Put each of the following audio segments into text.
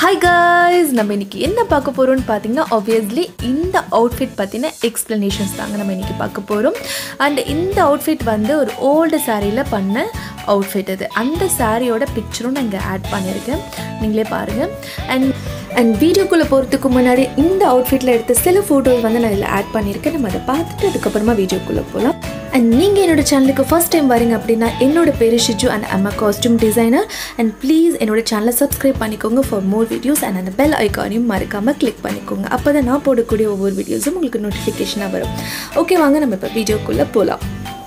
hi guys நம்ம இன்னைக்கு என்ன பார்க்க போகிறோம்னு பார்த்தீங்கன்னா ஆப்வியஸ்லி இந்த அவுட்ஃபிட் பற்றின எக்ஸ்ப்ளனேஷன்ஸ் தாங்க நம்ம இன்னைக்கு பார்க்க போகிறோம் அண்ட் இந்த அவுட்ஃபிட் வந்து ஒரு ஓல்டு சாரியில் பண்ண அவுட்ஃபிட் இது அந்த சாரியோட பிக்சரும் நான் இங்கே ஆட் பண்ணியிருக்கேன் நீங்களே பாருங்கள் அண்ட் அண்ட் வீடியோக்குள்ளே போகிறதுக்கு முன்னாடி இந்த அவுட்ஃபிட்டில் எடுத்த சில ஃபோட்டோஸ் வந்து நான் இதில் ஆட் பண்ணியிருக்கேன் நம்ம அதை பார்த்துட்டு அதுக்கப்புறமா வீடியோக்குள்ளே போகலாம் அண்ட் நீங்கள் என்னோட சேனலுக்கு ஃபர்ஸ்ட் டைம் வரீங்க அப்படின்னா என்னோட பேர் ஷிஜு அண்ட் அம்மா காஸ்டியூம் டிசைனர் அண்ட் ப்ளீஸ் என்னோட சேனலை சப்ஸ்கிரைப் பண்ணிக்கோங்க ஃபார் மோர் வீடியோஸ் அண்ட் அந்த பெல் ஐக்கானையும் மறக்காமல் கிளிக் பண்ணிக்கோங்க அப்போ தான் நான் போடக்கூடிய ஒவ்வொரு வீடியோஸும் உங்களுக்கு நோட்டிஃபிகேஷனாக வரும் ஓகே வாங்க நம்ம இப்போ வீடியோக்குள்ளே போகலாம்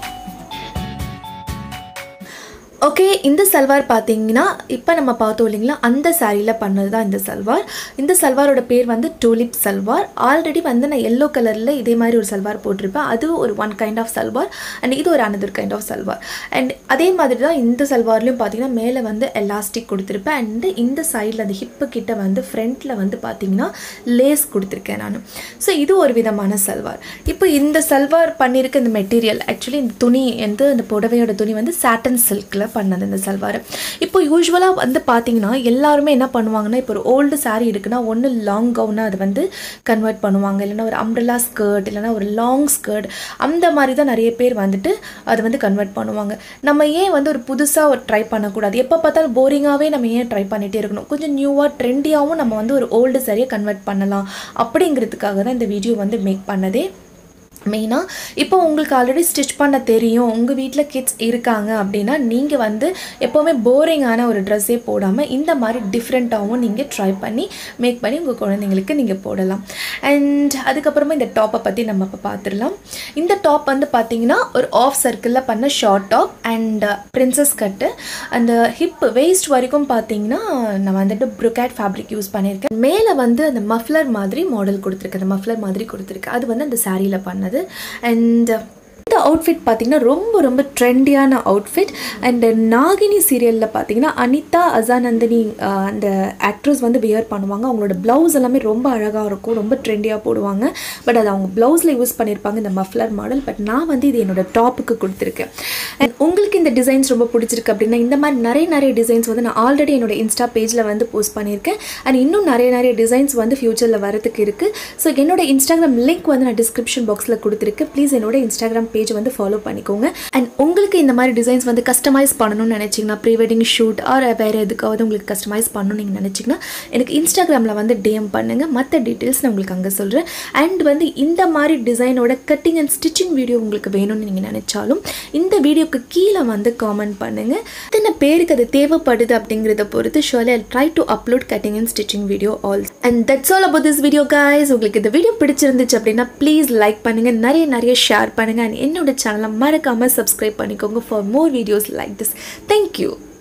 ஓகே இந்த சல்வார் பார்த்தீங்கன்னா இப்போ நம்ம பார்த்தோம் இல்லைங்களா அந்த சாரியில் பண்ணது தான் இந்த சல்வார் இந்த சல்வாரோட பேர் வந்து டூலிப் சல்வார் ஆல்ரெடி வந்து நான் எல்லோ கலரில் இதே மாதிரி ஒரு சல்வார் போட்டிருப்பேன் அது ஒரு one kind of salwar and இது ஒரு another kind of salwar and அதே மாதிரி தான் இந்த சல்வார்லையும் பார்த்தீங்கன்னா மேலே வந்து எலாஸ்டிக் கொடுத்துருப்பேன் அண்டு இந்த சைடில் அந்த ஹிப்பு கிட்ட வந்து ஃப்ரண்ட்டில் வந்து பார்த்தீங்கன்னா லேஸ் கொடுத்துருக்கேன் நான் ஸோ இது ஒரு விதமான சல்வார் இப்போ இந்த சல்வார் பண்ணியிருக்க இந்த மெட்டீரியல் ஆக்சுவலி இந்த துணி வந்து இந்த புடவையோட துணி வந்து சாட்டன் சில்கில் பண்ணது இந்த சல்வார் இப்போ யூஸ்வலாக வந்து பார்த்தீங்கன்னா எல்லாருமே என்ன பண்ணுவாங்கன்னா இப்போ ஒரு ஓல்டு saree இருக்குன்னா ஒன்று லாங் கவுனாக அதை வந்து கன்வெர்ட் பண்ணுவாங்க இல்லைன்னா ஒரு அம்ப்ரலா ஸ்கர்ட் இல்லைன்னா ஒரு லாங் ஸ்கர்ட் அந்த மாதிரி தான் நிறைய பேர் வந்துட்டு அதை வந்து கன்வெர்ட் பண்ணுவாங்க நம்ம ஏன் வந்து ஒரு புதுசாக ஒரு ட்ரை பண்ணக்கூடாது எப்போ பார்த்தாலும் போரிங்காகவே நம்ம ஏன் ட்ரை பண்ணிகிட்டே இருக்கணும் கொஞ்சம் நியூவாக ட்ரெண்டியாகவும் நம்ம வந்து ஒரு ஓல்டு சாரியை கன்வெர்ட் பண்ணலாம் அப்படிங்கிறதுக்காக தான் இந்த வீடியோ வந்து மேக் பண்ணதே மெயினாக இப்போ உங்களுக்கு ஆல்ரெடி ஸ்டிச் பண்ண தெரியும் உங்கள் வீட்டில் கிட்ஸ் இருக்காங்க அப்படின்னா நீங்கள் வந்து எப்போவுமே போரிங்கான ஒரு ட்ரெஸ்ஸே போடாமல் இந்த மாதிரி டிஃப்ரெண்ட்டாகவும் நீங்கள் ட்ரை பண்ணி மேக் பண்ணி உங்கள் குழந்தைங்களுக்கு நீங்கள் போடலாம் அண்ட் அதுக்கப்புறமா இந்த டாப்பை பற்றி நம்ம இப்போ பார்த்துடலாம் இந்த டாப் வந்து பார்த்தீங்கன்னா ஒரு ஆஃப் சர்க்கிளில் பண்ண short top and princess cut அந்த ஹிப் வேஸ்ட் வரைக்கும் பார்த்தீங்கன்னா நான் வந்துட்டு ப்ரொகேட் ஃபேப்ரிக் யூஸ் பண்ணியிருக்கேன் மேலே வந்து அந்த மஃப்லர் மாதிரி மாடல் கொடுத்துருக்கேன் அந்த மஃப்லர் மாதிரி கொடுத்துருக்கேன் அது வந்து அந்த சாரியில் பண்ணது அண்ட் இந்த அவுட்ஃபிட் பார்த்தீங்கன்னா ரொம்ப ரொம்ப ட்ரெண்டியான அவுட்ஃபிட் அண்ட் நாகினி சீரியலில் பார்த்தீங்கன்னா அனிதா அசானந்தினி ஆஹ், அந்த ஆக்ட்ரஸ் வந்து வியர் பண்ணுவாங்க அவங்களோட ப்ளவுஸ் எல்லாமே ரொம்ப அழகாக இருக்கும் ரொம்ப ட்ரெண்டியாக போடுவாங்க பட் அது அவங்க ப்ளவுஸில் யூஸ் பண்ணியிருப்பாங்க இந்த மஃப்லர் மாடல் பட் நான் வந்து இது என்னோட டாப்புக்கு கொடுத்துருக்கேன் அண்ட் உங்களுக்கு இந்த டிசைன்ஸ் ரொம்ப பிடிச்சிருக்கு அப்படின்னா இந்த மாதிரி நிறைய நிறைய டிசைன்ஸ் வந்து நான் ஆல்ரெடி என்னோட இன்ஸ்டா பேஜில் வந்து போஸ்ட் பண்ணியிருக்கேன் அண்ட் இன்னும் நிறைய நிறைய டிசைன்ஸ் வந்து ஃப்யூச்சரில் வரதுக்கு இருக்குது ஸோ என்னோட இன்ஸ்டாகிராம் லிங்க் வந்து நான் டிஸ்கிரிப்ஷன் பாக்ஸில் கொடுத்துருக்கேன் ப்ளீஸ் என்னோட இன்ஸ்டாகிராம் பேஜ் வந்து ஃபாலோ பண்ணிக்கோங்க அண்ட் உங்களுக்கு இந்த மாதிரி டிசைன்ஸ் வந்து கஸ்டமைஸ் பண்ணணும்னு நினச்சிங்கன்னா ப்ரீ வெட்டிங் ஷூட் ஆர் வேறு எதுக்காவது உங்களுக்கு கஸ்டமைஸ் பண்ணணும்னு நீங்கள் நினச்சிங்கன்னா எனக்கு இன்ஸ்டாகிராமில் வந்து டிஎம் பண்ணுங்கள் மற்ற டீட்டெயில்ஸ் நான் உங்களுக்கு அங்கே சொல்கிறேன் அண்ட் வந்து இந்த மாதிரி டிசைனோட கட்டிங் அண்ட் ஸ்டிச்சிங் வீடியோ உங்களுக்கு வேணும்னு நீங்கள் நினச்சாலும் இந்த வீடியோக்கு கீழே வந்து காமெண்ட் பண்ணுங்கள் எத்தனை பேருக்கு அது தேவைப்படுது அப்படிங்கிறத பொறுத்து ஷோலி I try to upload cutting and stitching video all and that's all about this video guys உங்களுக்கு இந்த வீடியோ பிடிச்சிருந்துச்சு அப்படின்னா ப்ளீஸ் லைக் பண்ணுங்கள் நிறைய நிறைய ஷேர் பண்ணுங்கள் அண்ட் என்னோட சேனலை மறக்காமல் சப்ஸ்கிரைப் பண்ணிக்கோங்க for more videos like this thank you